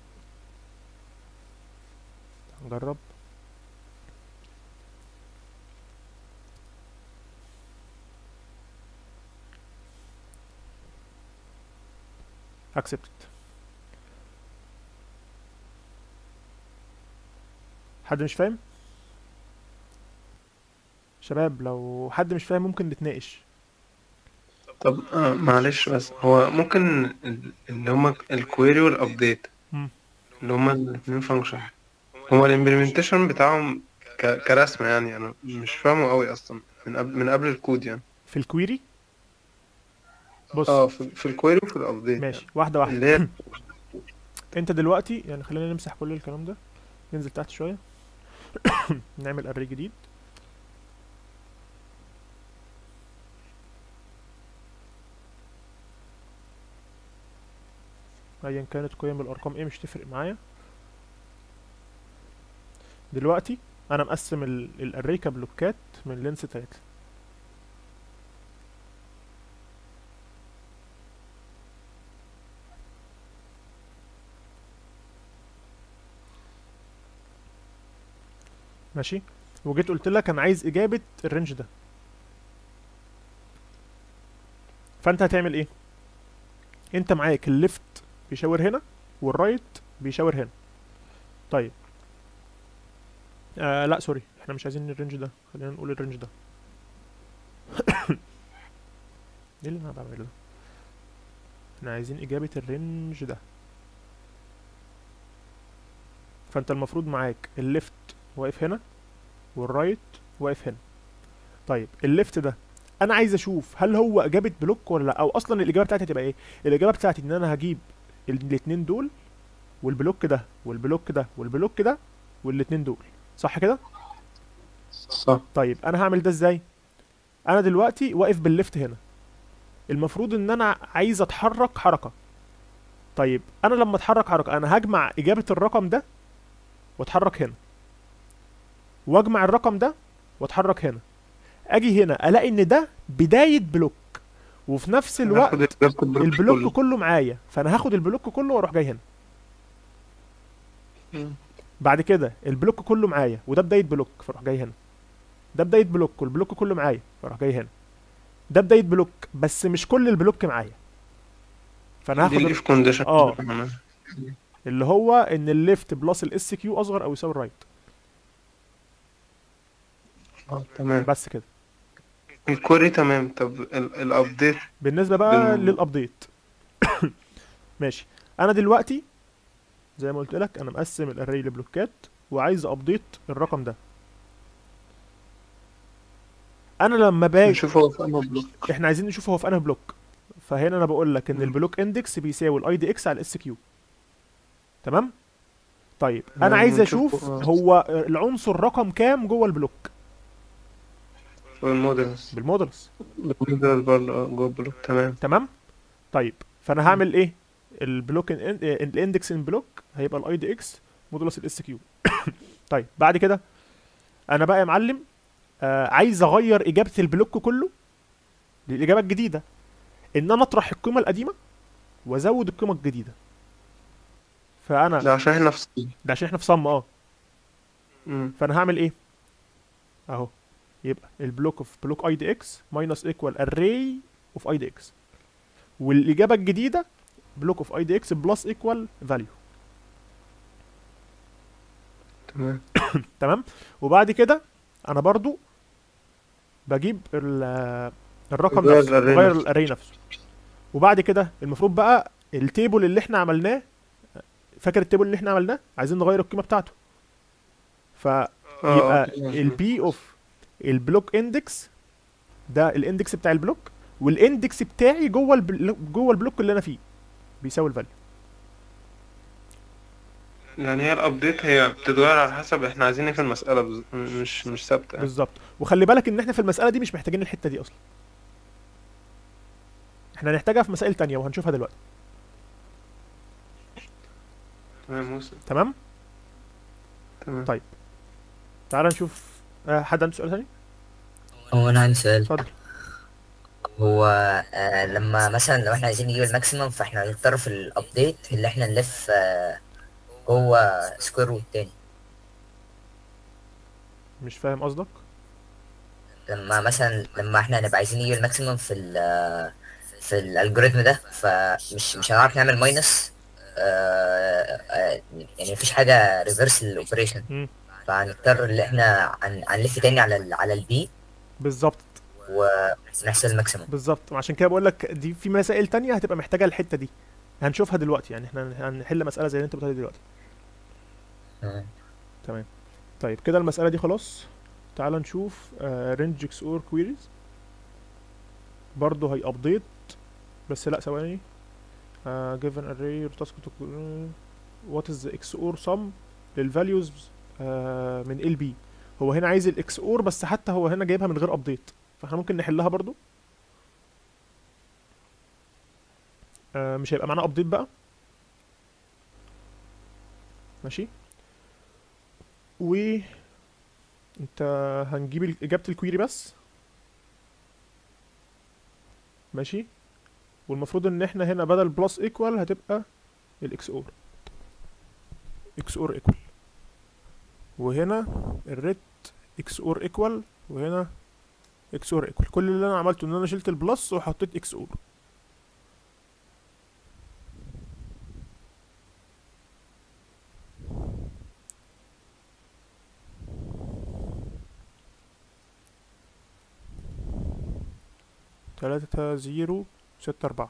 نجرب accepted حد مش فاهم شباب لو حد مش فاهم ممكن نتناقش طب آه معلش بس هو ممكن ال- اللي هما الكويري والابديت مم. اللي هما الاثنين فانكشن هما الامبلمنتيشن بتاعهم ك... كرسمة يعني انا مش فاهمه قوي اصلا من قبل من قبل الكود يعني في الكويري بص اه في, في الكويري وفي الابديت ماشي واحده واحده اللي هي انت دلوقتي يعني خلينا نمسح كل الكلام ده ننزل تحت شويه نعمل اري جديد ايا كانت قيم الارقام ايه مش تفرق معايا دلوقتي انا مقسم الاري كبلوكات من لينس 3 ماشي وجيت قلت لك انا عايز اجابه الرينج ده فانت هتعمل ايه انت معاك الليفت بيشاور هنا والرايت بيشاور هنا طيب آه لا سوري احنا مش عايزين الرينج ده خلينا نقول الرينج ده ايه اللي انا بعمله ده احنا عايزين اجابه الرينج ده فانت المفروض معاك الليفت واقف هنا والرايت واقف هنا طيب الليفت ده انا عايز اشوف هل هو اجابه بلوك ولا لا او اصلا الاجابه بتاعتي هتبقى ايه الاجابه بتاعتي ان انا هجيب الاتنين دول والبلوك ده والبلوك ده والبلوك ده والاتنين دول صح كده صح طيب انا هعمل ده ازاي انا دلوقتي واقف بالليفت هنا المفروض ان انا عايز اتحرك حركه طيب انا لما اتحرك حركه انا هجمع اجابه الرقم ده واتحرك هنا واجمع الرقم ده واتحرك هنا اجي هنا الاقي ان ده بدايه بلوك وفي نفس الوقت ناخد إجابة البلوك البلوك كله. كله معايا فانا هاخد البلوك كله واروح جاي هنا مم. بعد كده البلوك كله معايا وده بدايه بلوك فاروح جاي هنا ده بدايه بلوك والبلوك كله معايا فاروح جاي هنا ده بدايه بلوك بس مش كل البلوك معايا فانا دي هاخد اللي في كونديشن آه. اللي هو ان الليفت بلس الاس كيو اصغر او يساوي الرايت اه تمام بس كده الكوري تمام طب ال- الابديت بالنسبه بقى بال- للابديت ماشي انا دلوقتي زي ما قلت لك انا مقسم الاري لبلوكات وعايز ابديت الرقم ده انا لما باجي نشوف هو في انه بلوك احنا عايزين نشوف هو في انهي بلوك فهنا انا بقول لك ان مم. البلوك اندكس بيساوي الاي دي اكس على الاس كيو تمام طيب تمام، انا عايز ونشوف اشوف هو- هو العنصر رقم كام جوه البلوك والمودلز بالمودلز المودلز برضه اه جوه بلوك تمام تمام طيب فانا هعمل ايه البلوك إن- إن- الاندكس ان بلوك هيبقى الاي دي اكس مودولس الاس كيو طيب بعد كده انا بقى يا معلم آه عايز اغير اجابه البلوك كله للاجابه الجديده ان انا اطرح القيمه القديمه وازود القيمه الجديده فانا ده عشان احنا في صين ده عشان احنا في صم اه مم. فانا هعمل ايه اهو يبقى البلوك اوف بلوك اي دي اكس ماينس ايكوال اري اوف اي دي اكس والاجابه الجديده بلوك اوف اي دي اكس بلس ايكوال فاليو تمام تمام وبعد كده انا برضو بجيب ال- الرقم غير نفسه الarray غير نفسه. الاري نفسه وبعد كده المفروض بقى التيبل اللي احنا عملناه فاكر التيبل اللي احنا عملناه عايزين نغير القيمه بتاعته اه فيبقى اه تمام. البي اوف البلوك اندكس ده الاندكس بتاع البلوك والاندكس بتاعي جوه البل... جوه البلوك اللي انا فيه بيساوي الفاليو يعني هي الابديت هي بتتغير على حسب احنا عايزين ايه في المسألة بز... مش مش ثابتة يعني. بالظبط وخلي بالك ان احنا في المساله دي مش محتاجين الحته دي اصلا احنا هنحتاجها في مسائل تانية وهنشوفها دلوقتي تمام وصل تمام تمام طيب. تعال نشوف آه حد عنده سؤال ثاني هو انا عندي سؤال اتفضل هو آه لما مثلا لو احنا عايزين نجيب الماكسيمم فاحنا هنضطر في الابديت اللي احنا نلف آه جوه سكوير روت تاني مش فاهم قصدك لما مثلا لما احنا هنبقى عايزين نجيب الماكسيمم في ال في الالجوريثم ده فمش مش هنعرف نعمل ماينس آه آه يعني مفيش حاجه ريفرس للاوبريشن مم. فهنضطر ان احنا هن- هنلف تاني على ال على البي بالظبط ونحسب الماكسيمم بالظبط عشان كده بقول لك دي في مسائل تانية هتبقى محتاجه الحته دي هنشوفها دلوقتي يعني احنا هنحل مساله زي اللي انت بتقولها دي دلوقتي تمام. طيب كده المساله دي خلاص تعال نشوف رينج اكس اور كويريز برضه هي ابديت بس لا ثواني uh, given array or task to what is the XOR sum للvalues uh, من ال بي هو هنا عايز الاكس اور بس حتى هو هنا جايبها من غير ابديت فاحنا ممكن نحلها برضو آه مش هيبقى معانا ابديت بقى ماشي و انت هنجيب ال- اجابه الكويري بس ماشي والمفروض ان احنا هنا بدل بلس ايكوال هتبقى الاكس اور اكس اور ايكوال وهنا الريت اكس اور ايكوال وهنا اكس اور ايكوال كل اللي انا عملته ان انا شلت البلس وحطيت اكس اور تلاتة زيرو ستة أربعة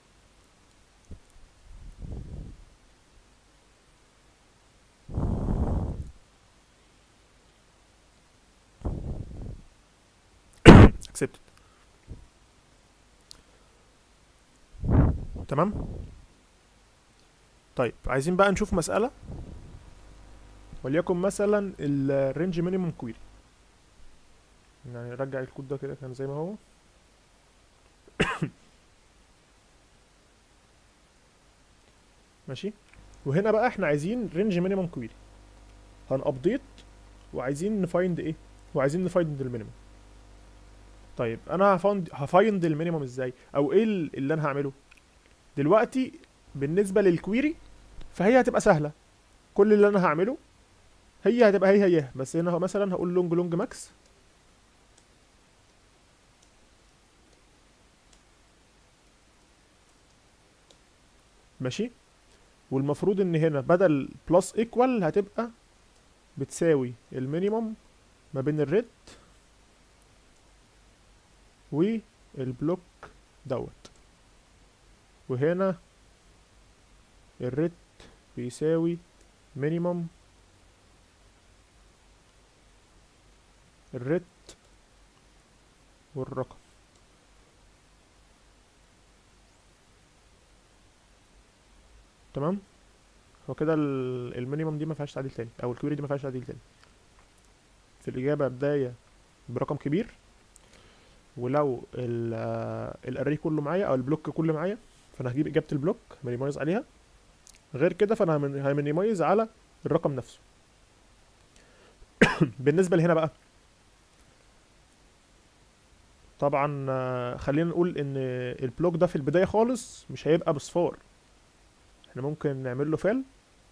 accepted تمام طيب عايزين بقى نشوف مسألة وليكن مثلا الرينج مينيموم كويري يعني نرجع الكود ده كده كان زي ما هو ماشي وهنا بقى احنا عايزين رينج مينيموم كويري هنابديت وعايزين نفايند ايه وعايزين نفايند المينيموم طيب انا هفايند هفايند المينيموم ازاي او ايه ال- اللي انا هعمله دلوقتي بالنسبه للكويري فهي هتبقى سهله كل اللي انا هعمله هي هتبقى هي هي بس هنا مثلا هقول لونج لونج ماكس ماشي والمفروض ان هنا بدل بلس ايكوال هتبقى بتساوي المينيموم ما بين الريد والبلوك دوت وهنا الريد بيساوي مينيموم الريد والرقم تمام هو كده ال- المينيموم دي ما فيهاش تعديل تاني او الكويري دي ما فيهاش تعديل تاني في الاجابه بدايه برقم كبير ولو الاري كله معايا او البلوك كله معايا فانا هجيب اجابه البلوك مينيمايز عليها غير كده فانا همن- همينيمايز على الرقم نفسه بالنسبه لهنا بقى طبعا آه، خلينا نقول ان البلوك ده في البدايه خالص مش هيبقى بصفار احنا ممكن نعمل له فيل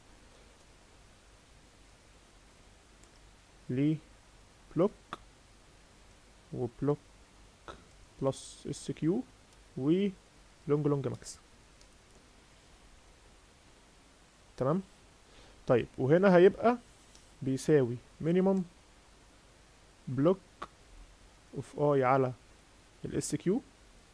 ليه بلوك وبلوك بلس اس كيو ولونج لونج ماكس تمام طيب وهنا هيبقى بيساوي مينيمم بلوك اوف اي على الاس كيو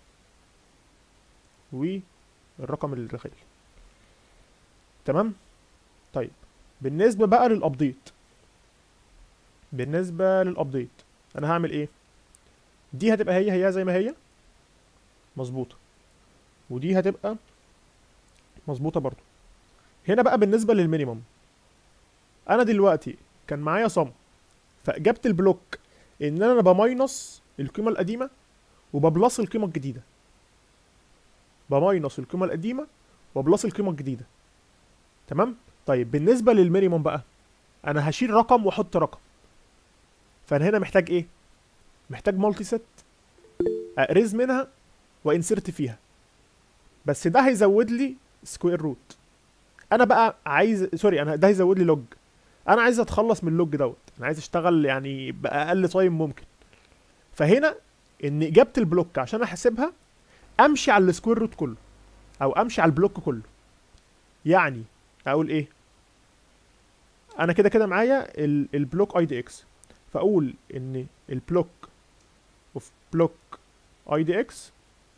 والرقم الداخلي تمام طيب بالنسبه بقى للابديت بالنسبه للابديت انا هعمل ايه دي هتبقى هي هي زي ما هي مظبوطه ودي هتبقى مظبوطه برضو هنا بقى بالنسبه للمينيمم انا دلوقتي كان معايا صم فاجابه البلوك ان انا بماينص القيمه القديمه وببلس القيمه الجديده بماينص القيمه القديمه وبلس القيمه الجديده تمام طيب بالنسبه للمينيموم بقى انا هشيل رقم واحط رقم فانا هنا محتاج ايه محتاج مالتي ست اقرز منها وانسرت فيها بس ده هيزود لي سكوير روت انا بقى عايز سوري انا ده هيزود لي لوج انا عايز اتخلص من اللوج دوت انا عايز اشتغل يعني باقل تايم ممكن فهنا ان اجابه البلوك عشان احسبها امشي على السكوير روت كله او امشي على البلوك كله يعني اقول ايه انا كده كده معايا ال- البلوك اي دي اكس فاقول ان البلوك اوف بلوك اي دي اكس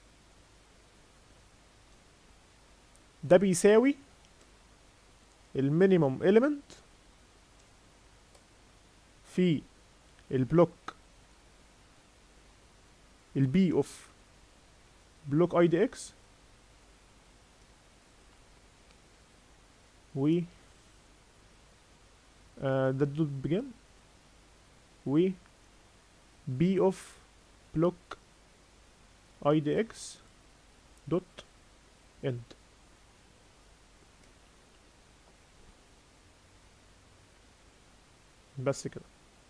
ده بيساوي المينيموم اليمنت في البلوك البي اوف بلوك اي دي اكس و آه، ده دوت بجيم و بي اوف بلوك اي دي اكس دوت اند بس كده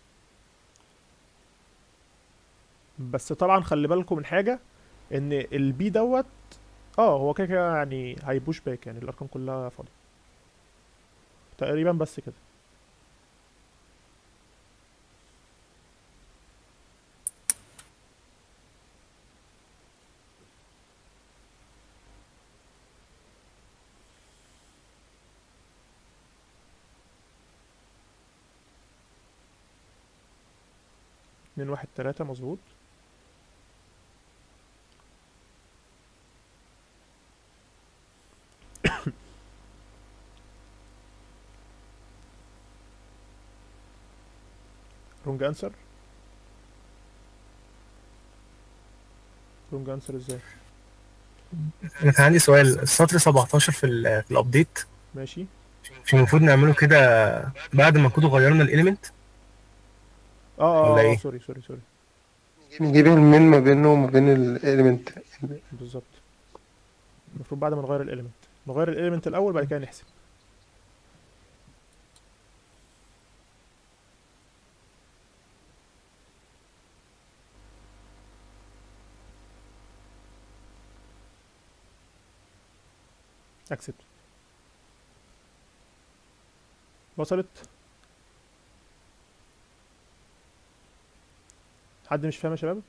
بس طبعا خلي بالكم من حاجه ان البي دوت اه هو كده كده يعني هيبوش باك يعني الارقام كلها فاضيه تقريبا بس كده اتنين واحد تلاتة مظبوط رونج انسر رونج انسر ازاي انا كان عندي سؤال السطر 17 في ال في الابديت ماشي مش المفروض نعمله كده بعد ما كده غيرنا الاليمنت اه اه ولا آه، إيه؟ سوري سوري سوري نجيب المين ما بينه وما بين الاليمنت بالظبط المفروض بعد ما نغير الاليمنت نغير الاليمنت الاول بعد كده نحسب اكسبت وصلت حد مش فاهم يا شباب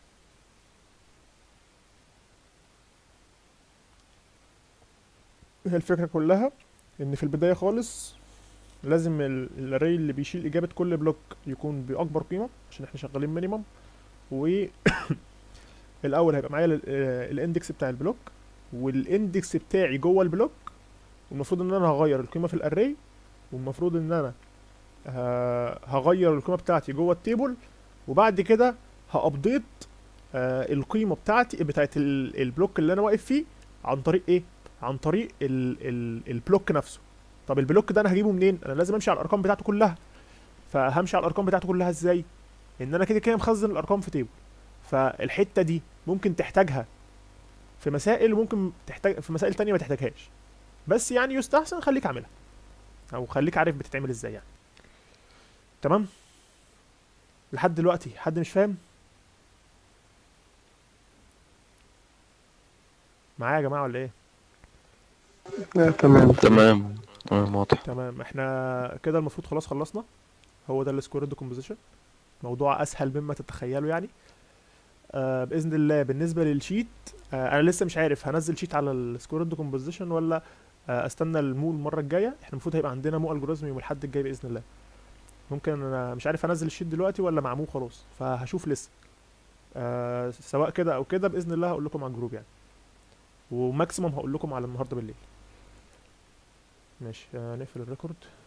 هي الفكرة كلها ان في البداية خالص لازم ال- الاري اللي بيشيل اجابة كل بلوك يكون باكبر قيمة عشان احنا شغالين مينيمم و الاول هيبقى معايا ال- آه، الاندكس بتاع البلوك والاندكس بتاعي جوه البلوك والمفروض ان انا هغير القيمة في الاري والمفروض ان انا ه- هغير القيمة بتاعتي جوه التيبل وبعد كده هابديت آه، القيمة بتاعتي بتاعت ال- البلوك اللي انا واقف فيه عن طريق ايه عن طريق ال ال البلوك نفسه طب البلوك ده انا هجيبه منين انا لازم امشي على الارقام بتاعته كلها فهمشي على الارقام بتاعته كلها ازاي ان انا كده كده مخزن الارقام في تيبل فالحته دي ممكن تحتاجها في مسائل وممكن تحتاج في مسائل تانية ما تحتاجهاش بس يعني يستحسن خليك عاملها او خليك عارف بتتعمل ازاي يعني تمام لحد دلوقتي حد مش فاهم معايا يا جماعه ولا ايه لا تمام تمام تمام واضح تمام احنا كده المفروض خلاص خلصنا هو ده السكوير ديكومبوزيشن موضوع اسهل مما تتخيلوا يعني آه باذن الله بالنسبه للشيت آه انا لسه مش عارف هنزل شيت على السكوير ديكومبوزيشن ولا آه استنى المو المره الجايه احنا المفروض هيبقى عندنا مو الجوريزم يوم الاحد الجاي باذن الله ممكن انا مش عارف انزل الشيت دلوقتي ولا مع مو خلاص فهشوف لسه آه سواء كده او كده باذن الله هقول لكم على الجروب يعني وماكسيموم هقول لكم على النهارده بالليل ماشي آه نقفل الريكورد